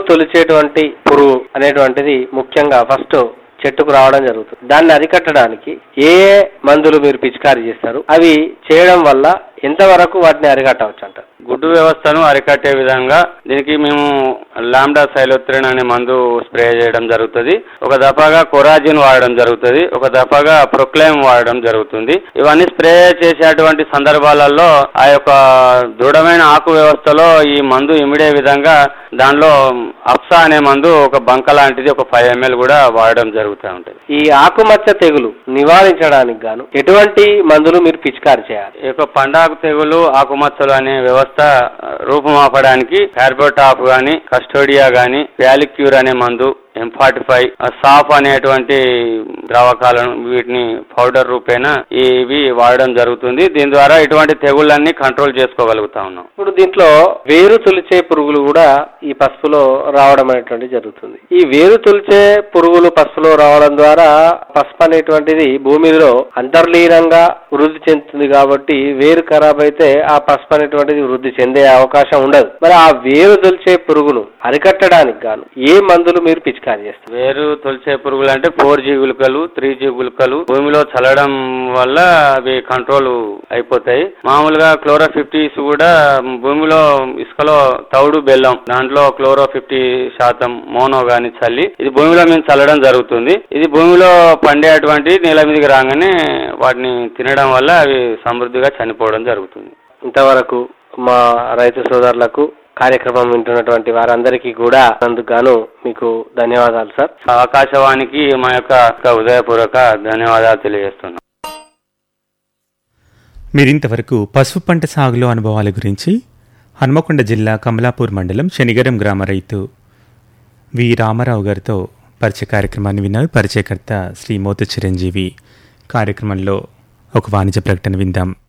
తొలిచేటువంటి పురుగు అనేటువంటిది ముఖ్యంగా ఫస్ట్ చెట్టుకు రావడం జరుగుతుంది దాన్ని అరికట్టడానికి ఏ ఏ మందులు మీరు పిచికారీ చేస్తారు అవి చేయడం వల్ల ఎంతవరకు వాటిని అరికట్టవచ్చు అంటారు గుడ్డు వ్యవస్థను అరికట్టే విధంగా దీనికి మేము లాండా సైలోత్రిన్ అనే మందు స్ప్రే చేయడం జరుగుతుంది ఒక దఫాగా కొరాజిన్ వాడడం జరుగుతుంది ఒక దఫాగా ప్రొక్లైమ్ వాడడం జరుగుతుంది ఇవన్నీ స్ప్రే చేసేటువంటి సందర్భాలలో ఆ యొక్క దృఢమైన ఆకు వ్యవస్థలో ఈ మందు ఇమిడే విధంగా దానిలో అప్సా అనే మందు ఒక బంక లాంటిది ఒక ఫైవ్ ఎంఎల్ కూడా వాడడం జరుగుతూ ఉంటుంది ఈ ఆకుమచ్చ తెగులు నివారించడానికి గాను ఎటువంటి మందులు మీరు పిచికారీ చేయాలి ఈ యొక్క పండాకు తెగులు ఆకుమచ్చలు అనే వ్యవస్థ ఆ, రూపుమాపడానికి కార్బోటాప్ గాని కస్టోడియా గాని ప్యాలిక్యూర్ అనే మందు ఎం ఫార్టీ ఫైవ్ సాఫ్ అనేటువంటి ద్రావకాలను వీటిని పౌడర్ రూపేణ ఇవి వాడడం జరుగుతుంది దీని ద్వారా ఇటువంటి తెగుళ్ళన్నీ కంట్రోల్ చేసుకోగలుగుతా ఉన్నాం ఇప్పుడు దీంట్లో వేరు తొలిచే పురుగులు కూడా ఈ పసుపులో రావడం అనేటువంటి జరుగుతుంది ఈ వేరు తొలిచే పురుగులు పసుపులో రావడం ద్వారా పసుపు అనేటువంటిది భూమిలో అంతర్లీనంగా వృద్ధి చెందుతుంది కాబట్టి వేరు ఖరాబ్ అయితే ఆ పసుపు అనేటువంటిది వృద్ధి చెందే అవకాశం ఉండదు మరి ఆ వేరు తొలిచే పురుగును అరికట్టడానికి గాను ఏ మందులు మీరు పిచికారీ చేస్తారు వేరు తొలిచే పురుగులు అంటే ఫోర్ జీ గుళికలు త్రీ జీ గుళికలు భూమిలో చల్లడం వల్ల అవి కంట్రోల్ అయిపోతాయి మామూలుగా క్లోరో ఫిఫ్టీస్ కూడా భూమిలో ఇసుకలో తౌడు బెల్లం దాంట్లో క్లోరో ఫిఫ్టీ శాతం మోనో గాని చల్లి ఇది భూమిలో మేము చల్లడం జరుగుతుంది ఇది భూమిలో పండేటువంటి నేల మీదకి రాగానే వాటిని తినడం వల్ల అవి సమృద్ధిగా చనిపోవడం జరుగుతుంది ఇంతవరకు మా రైతు సోదరులకు కార్యక్రమం వింటున్నటువంటి వారందరికీ కూడా అందుకు గాను మీకు ధన్యవాదాలు సార్ ఆకాశవాణికి మా యొక్క ఉదయపూర్వక ధన్యవాదాలు తెలియజేస్తున్నాం మీరింతవరకు పసుపు పంట సాగులో అనుభవాల గురించి హన్మకొండ జిల్లా కమలాపూర్ మండలం శనిగరం గ్రామ రైతు వి రామారావు గారితో పరిచయ కార్యక్రమాన్ని విన్నారు పరిచయకర్త శ్రీ మోత చిరంజీవి కార్యక్రమంలో ఒక వాణిజ్య ప్రకటన విందాం